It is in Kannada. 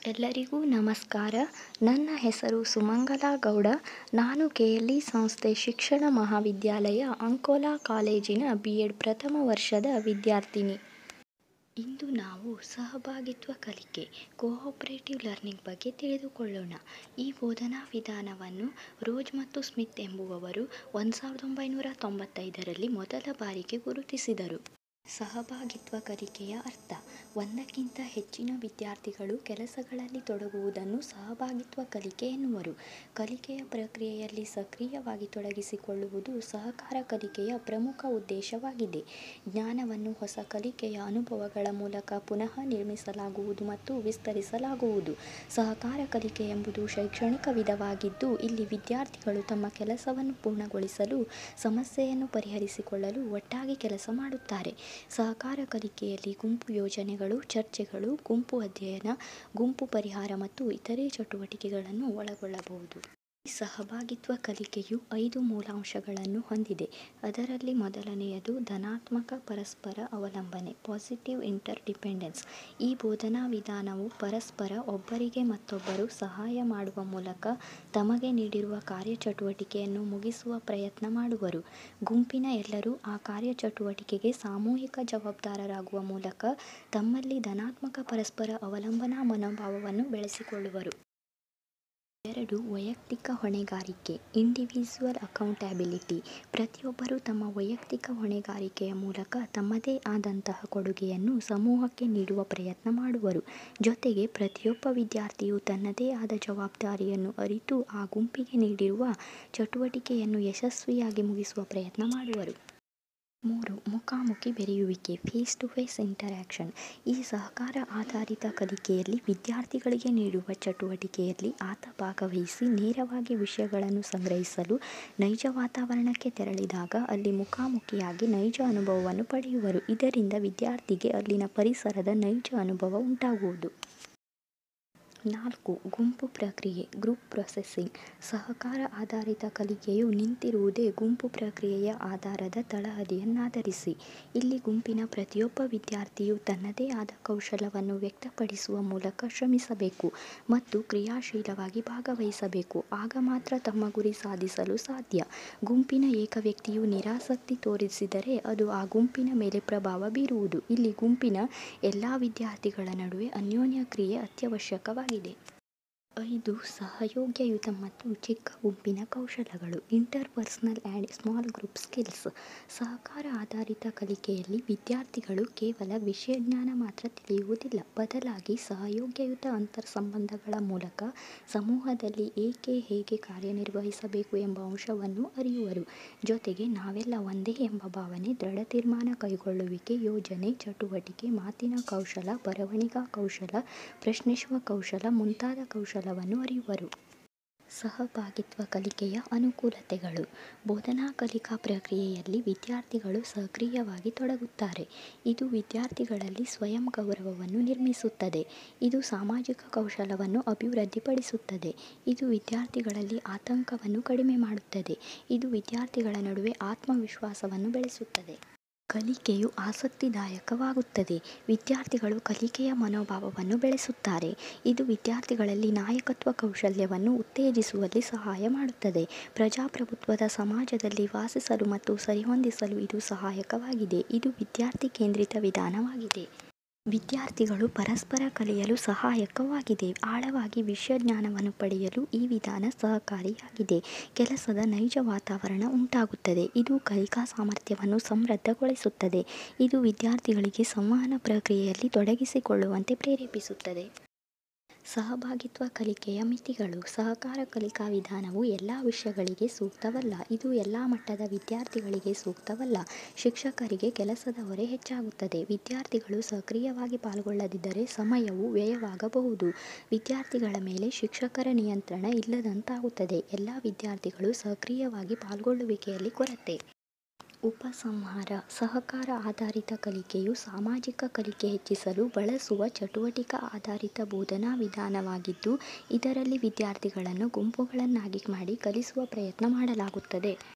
ಎಲ್ಲರಿಗೂ ನಮಸ್ಕಾರ ನನ್ನ ಹೆಸರು ಸುಮಂಗಲಾ ಗೌಡ ನಾನು ಕೆ ಎಲ್ ಇ ಸಂಸ್ಥೆ ಶಿಕ್ಷಣ ಮಹಾವಿದ್ಯಾಲಯ ಅಂಕೋಲಾ ಕಾಲೇಜಿನ ಬಿ ಎಡ್ ಪ್ರಥಮ ವರ್ಷದ ವಿದ್ಯಾರ್ಥಿನಿ ಇಂದು ನಾವು ಸಹಭಾಗಿತ್ವ ಕಲಿಕೆ ಕೋಆಪರೇಟಿವ್ ಲರ್ನಿಂಗ್ ಬಗ್ಗೆ ತಿಳಿದುಕೊಳ್ಳೋಣ ಈ ಬೋಧನಾ ವಿಧಾನವನ್ನು ರೋಜ್ ಮತ್ತು ಸ್ಮಿತ್ ಎಂಬುವವರು ಒಂದು ಸಾವಿರದ ಒಂಬೈನೂರ ತೊಂಬತ್ತೈದರಲ್ಲಿ ಮೊದಲ ಬಾರಿಗೆ ಗುರುತಿಸಿದರು ಸಹಭಾಗಿತ್ವ ಕಲಿಕೆಯ ಅರ್ಥ ಒಂದಕ್ಕಿಂತ ಹೆಚ್ಚಿನ ವಿದ್ಯಾರ್ಥಿಗಳು ಕೆಲಸಗಳಲ್ಲಿ ತೊಡಗುವುದನ್ನು ಸಹಭಾಗಿತ್ವ ಕಲಿಕೆ ಎನ್ನುವರು ಕಲಿಕೆಯ ಪ್ರಕ್ರಿಯೆಯಲ್ಲಿ ಸಕ್ರಿಯವಾಗಿ ತೊಡಗಿಸಿಕೊಳ್ಳುವುದು ಸಹಕಾರ ಕಲಿಕೆಯ ಪ್ರಮುಖ ಉದ್ದೇಶವಾಗಿದೆ ಜ್ಞಾನವನ್ನು ಹೊಸ ಕಲಿಕೆಯ ಅನುಭವಗಳ ಮೂಲಕ ಪುನಃ ನಿರ್ಮಿಸಲಾಗುವುದು ಮತ್ತು ವಿಸ್ತರಿಸಲಾಗುವುದು ಸಹಕಾರ ಕಲಿಕೆ ಎಂಬುದು ಶೈಕ್ಷಣಿಕ ವಿಧವಾಗಿದ್ದು ಇಲ್ಲಿ ವಿದ್ಯಾರ್ಥಿಗಳು ತಮ್ಮ ಕೆಲಸವನ್ನು ಪೂರ್ಣಗೊಳಿಸಲು ಸಮಸ್ಯೆಯನ್ನು ಪರಿಹರಿಸಿಕೊಳ್ಳಲು ಒಟ್ಟಾಗಿ ಕೆಲಸ ಮಾಡುತ್ತಾರೆ ಸಹಕಾರ ಕಲಿಕೆಯಲ್ಲಿ ಗುಂಪು ಯೋಜನೆಗಳು ಚರ್ಚೆಗಳು ಗುಂಪು ಅಧ್ಯಯನ ಗುಂಪು ಪರಿಹಾರ ಮತ್ತು ಇತರೆ ಚಟುವಟಿಕೆಗಳನ್ನು ಒಳಗೊಳ್ಳಬಹುದು ಈ ಸಹಭಾಗಿತ್ವ ಕಲಿಕೆಯು ಐದು ಮೂಲಾಂಶಗಳನ್ನು ಹೊಂದಿದೆ ಅದರಲ್ಲಿ ಮೊದಲನೆಯದು ಧನಾತ್ಮಕ ಪರಸ್ಪರ ಅವಲಂಬನೆ ಪಾಸಿಟಿವ್ ಇಂಟರ್ ಡಿಪೆಂಡೆನ್ಸ್ ಈ ಬೋಧನಾ ವಿಧಾನವು ಪರಸ್ಪರ ಒಬ್ಬರಿಗೆ ಮತ್ತೊಬ್ಬರು ಸಹಾಯ ಮಾಡುವ ಮೂಲಕ ತಮಗೆ ನೀಡಿರುವ ಕಾರ್ಯಚಟುವಟಿಕೆಯನ್ನು ಮುಗಿಸುವ ಪ್ರಯತ್ನ ಮಾಡುವರು ಗುಂಪಿನ ಎಲ್ಲರೂ ಆ ಕಾರ್ಯಚಟುವಟಿಕೆಗೆ ಸಾಮೂಹಿಕ ಜವಾಬ್ದಾರರಾಗುವ ಮೂಲಕ ತಮ್ಮಲ್ಲಿ ಧನಾತ್ಮಕ ಪರಸ್ಪರ ಅವಲಂಬನಾ ಮನೋಭಾವವನ್ನು ಬೆಳೆಸಿಕೊಳ್ಳುವರು ಎರಡು ವೈಯಕ್ತಿಕ ಹೊಣೆಗಾರಿಕೆ ಇಂಡಿವಿಜುವಲ್ ಅಕೌಂಟಬಿಲಿಟಿ ಪ್ರತಿಯೊಬ್ಬರೂ ತಮ್ಮ ವೈಯಕ್ತಿಕ ಹೊಣೆಗಾರಿಕೆಯ ಮೂಲಕ ತಮ್ಮದೇ ಆದಂತಹ ಕೊಡುಗೆಯನ್ನು ಸಮೂಹಕ್ಕೆ ನೀಡುವ ಪ್ರಯತ್ನ ಮಾಡುವರು ಜೊತೆಗೆ ಪ್ರತಿಯೊಬ್ಬ ವಿದ್ಯಾರ್ಥಿಯು ತನ್ನದೇ ಆದ ಜವಾಬ್ದಾರಿಯನ್ನು ಅರಿತು ಆ ಗುಂಪಿಗೆ ನೀಡಿರುವ ಚಟುವಟಿಕೆಯನ್ನು ಯಶಸ್ವಿಯಾಗಿ ಮುಗಿಸುವ ಪ್ರಯತ್ನ ಮಾಡುವರು ಮೂರು ಮುಖಾಮುಖಿ ಬೆರೆಯುವಿಕೆ ಫೇಸ್ ಟು ಫೇಸ್ ಇಂಟರ್ಯಾಕ್ಷನ್ ಈ ಸಹಕಾರ ಆಧಾರಿತ ಕಲಿಕೆಯಲ್ಲಿ ವಿದ್ಯಾರ್ಥಿಗಳಿಗೆ ನೀಡುವ ಚಟುವಟಿಕೆಯಲ್ಲಿ ಆತ ಭಾಗವಹಿಸಿ ನೇರವಾಗಿ ವಿಷಯಗಳನ್ನು ಸಂಗ್ರಹಿಸಲು ನೈಜ ವಾತಾವರಣಕ್ಕೆ ತೆರಳಿದಾಗ ಅಲ್ಲಿ ಮುಖಾಮುಖಿಯಾಗಿ ನೈಜ ಅನುಭವವನ್ನು ಪಡೆಯುವರು ಇದರಿಂದ ವಿದ್ಯಾರ್ಥಿಗೆ ಅಲ್ಲಿನ ಪರಿಸರದ ನೈಜ ಅನುಭವ ಉಂಟಾಗುವುದು ನಾಲ್ಕು ಗುಂಪು ಪ್ರಕ್ರಿಯೆ ಗ್ರೂಪ್ ಪ್ರೊಸೆಸಿಂಗ್ ಸಹಕಾರ ಆಧಾರಿತ ಕಲಿಕೆಯು ನಿಂತಿರುವುದೇ ಗುಂಪು ಪ್ರಕ್ರಿಯೆಯ ಆಧಾರದ ತಳಹದಿಯನ್ನಾಧರಿಸಿ ಇಲ್ಲಿ ಗುಂಪಿನ ಪ್ರತಿಯೊಬ್ಬ ವಿದ್ಯಾರ್ಥಿಯು ತನ್ನದೇ ಆದ ಕೌಶಲವನ್ನು ವ್ಯಕ್ತಪಡಿಸುವ ಮೂಲಕ ಶ್ರಮಿಸಬೇಕು ಮತ್ತು ಕ್ರಿಯಾಶೀಲವಾಗಿ ಭಾಗವಹಿಸಬೇಕು ಆಗ ಮಾತ್ರ ತಮ್ಮ ಗುರಿ ಸಾಧಿಸಲು ಸಾಧ್ಯ ಗುಂಪಿನ ಏಕ ವ್ಯಕ್ತಿಯು ನಿರಾಸಕ್ತಿ ತೋರಿಸಿದರೆ ಅದು ಆ ಗುಂಪಿನ ಮೇಲೆ ಪ್ರಭಾವ ಬೀರುವುದು ಇಲ್ಲಿ ಗುಂಪಿನ ಎಲ್ಲ ವಿದ್ಯಾರ್ಥಿಗಳ ನಡುವೆ ಅನ್ಯೋನ್ಯ ಕ್ರಿಯೆ ಅತ್ಯವಶ್ಯಕವಾಗಿದೆ ಐದು ಸಹಯೋಗ್ಯಯುತ ಮತ್ತು ಚಿಕ್ಕ ಗುಂಪಿನ ಕೌಶಲಗಳು interpersonal and small group skills ಸಹಕಾರ ಆಧಾರಿತ ಕಲಿಕೆಯಲ್ಲಿ ವಿದ್ಯಾರ್ಥಿಗಳು ಕೇವಲ ವಿಷಯ ಜ್ಞಾನ ಮಾತ್ರ ತಿಳಿಯುವುದಿಲ್ಲ ಬದಲಾಗಿ ಸಹಯೋಗ್ಯಯುತ ಅಂತರ್ಸಂಬಂಧಗಳ ಮೂಲಕ ಸಮೂಹದಲ್ಲಿ ಏಕೆ ಹೇಗೆ ಕಾರ್ಯನಿರ್ವಹಿಸಬೇಕು ಎಂಬ ಅಂಶವನ್ನು ಅರಿಯುವರು ಜೊತೆಗೆ ನಾವೆಲ್ಲ ಒಂದೇ ಎಂಬ ಭಾವನೆ ದೃಢ ತೀರ್ಮಾನ ಕೈಗೊಳ್ಳುವಿಕೆ ಯೋಜನೆ ಚಟುವಟಿಕೆ ಮಾತಿನ ಕೌಶಲ ಬರವಣಿಗಾ ಕೌಶಲ ಪ್ರಶ್ನಿಸುವ ಕೌಶಲ ಮುಂತಾದ ಕೌಶಲವನ್ನು ಅರಿಯುವರು ಸಹಭಾಗಿತ್ವ ಕಲಿಕೆಯ ಅನುಕೂಲತೆಗಳು ಬೋಧನಾ ಕಲಿಕಾ ಪ್ರಕ್ರಿಯೆಯಲ್ಲಿ ವಿದ್ಯಾರ್ಥಿಗಳು ಸಕ್ರಿಯವಾಗಿ ತೊಡಗುತ್ತಾರೆ ಇದು ವಿದ್ಯಾರ್ಥಿಗಳಲ್ಲಿ ಸ್ವಯಂ ಗೌರವವನ್ನು ನಿರ್ಮಿಸುತ್ತದೆ ಇದು ಸಾಮಾಜಿಕ ಕೌಶಲವನ್ನು ಅಭಿವೃದ್ಧಿಪಡಿಸುತ್ತದೆ ಇದು ವಿದ್ಯಾರ್ಥಿಗಳಲ್ಲಿ ಆತಂಕವನ್ನು ಕಡಿಮೆ ಮಾಡುತ್ತದೆ ಇದು ವಿದ್ಯಾರ್ಥಿಗಳ ನಡುವೆ ಆತ್ಮವಿಶ್ವಾಸವನ್ನು ಬೆಳೆಸುತ್ತದೆ ಕಲಿಕೆಯು ಆಸಕ್ತಿದಾಯಕವಾಗುತ್ತದೆ ವಿದ್ಯಾರ್ಥಿಗಳು ಕಲಿಕೆಯ ಮನೋಭಾವವನ್ನು ಬೆಳೆಸುತ್ತಾರೆ ಇದು ವಿದ್ಯಾರ್ಥಿಗಳಲ್ಲಿ ನಾಯಕತ್ವ ಕೌಶಲ್ಯವನ್ನು ಉತ್ತೇಜಿಸುವಲ್ಲಿ ಸಹಾಯ ಮಾಡುತ್ತದೆ ಪ್ರಜಾಪ್ರಭುತ್ವದ ಸಮಾಜದಲ್ಲಿ ವಾಸಿಸಲು ಮತ್ತು ಸರಿಹೊಂದಿಸಲು ಇದು ಸಹಾಯಕವಾಗಿದೆ ಇದು ವಿದ್ಯಾರ್ಥಿ ಕೇಂದ್ರಿತ ವಿಧಾನವಾಗಿದೆ ವಿದ್ಯಾರ್ಥಿಗಳು ಪರಸ್ಪರ ಕಲಿಯಲು ಸಹಾಯಕವಾಗಿದೆ ಆಳವಾಗಿ ವಿಷಯ ಜ್ಞಾನವನ್ನು ಪಡೆಯಲು ಈ ವಿಧಾನ ಸಹಕಾರಿಯಾಗಿದೆ ಕೆಲಸದ ನೈಜ ವಾತಾವರಣ ಉಂಟಾಗುತ್ತದೆ ಇದು ಕಲಿಕಾ ಸಾಮರ್ಥ್ಯವನ್ನು ಸಮೃದ್ಧಗೊಳಿಸುತ್ತದೆ ಇದು ವಿದ್ಯಾರ್ಥಿಗಳಿಗೆ ಸಂವಹನ ಪ್ರಕ್ರಿಯೆಯಲ್ಲಿ ತೊಡಗಿಸಿಕೊಳ್ಳುವಂತೆ ಪ್ರೇರೇಪಿಸುತ್ತದೆ ಸಹಭಾಗಿತ್ವ ಕಲಿಕೆಯ ಮಿತಿಗಳು ಸಹಕಾರ ಕಲಿಕಾ ವಿಧಾನವು ಎಲ್ಲ ವಿಷಯಗಳಿಗೆ ಸೂಕ್ತವಲ್ಲ ಇದು ಎಲ್ಲ ಮಟ್ಟದ ವಿದ್ಯಾರ್ಥಿಗಳಿಗೆ ಸೂಕ್ತವಲ್ಲ ಶಿಕ್ಷಕರಿಗೆ ಕೆಲಸದ ಹೊರೆ ಹೆಚ್ಚಾಗುತ್ತದೆ ವಿದ್ಯಾರ್ಥಿಗಳು ಸಕ್ರಿಯವಾಗಿ ಪಾಲ್ಗೊಳ್ಳದಿದ್ದರೆ ಸಮಯವು ವ್ಯಯವಾಗಬಹುದು ವಿದ್ಯಾರ್ಥಿಗಳ ಮೇಲೆ ಶಿಕ್ಷಕರ ನಿಯಂತ್ರಣ ಇಲ್ಲದಂತಾಗುತ್ತದೆ ಎಲ್ಲ ವಿದ್ಯಾರ್ಥಿಗಳು ಸಕ್ರಿಯವಾಗಿ ಪಾಲ್ಗೊಳ್ಳುವಿಕೆಯಲ್ಲಿ ಕೊರತೆ ಉಪಸಂಹಾರ ಸಹಕಾರ ಆಧಾರಿತ ಕಲಿಕೆಯು ಸಾಮಾಜಿಕ ಕಲಿಕೆ ಹೆಚ್ಚಿಸಲು ಬಳಸುವ ಚಟುವಟಿಕಾ ಆಧಾರಿತ ಬೋಧನಾ ವಿಧಾನವಾಗಿದ್ದು ಇದರಲ್ಲಿ ವಿದ್ಯಾರ್ಥಿಗಳನ್ನು ಗುಂಪುಗಳನ್ನಾಗಿ ಮಾಡಿ ಕಲಿಸುವ ಪ್ರಯತ್ನ ಮಾಡಲಾಗುತ್ತದೆ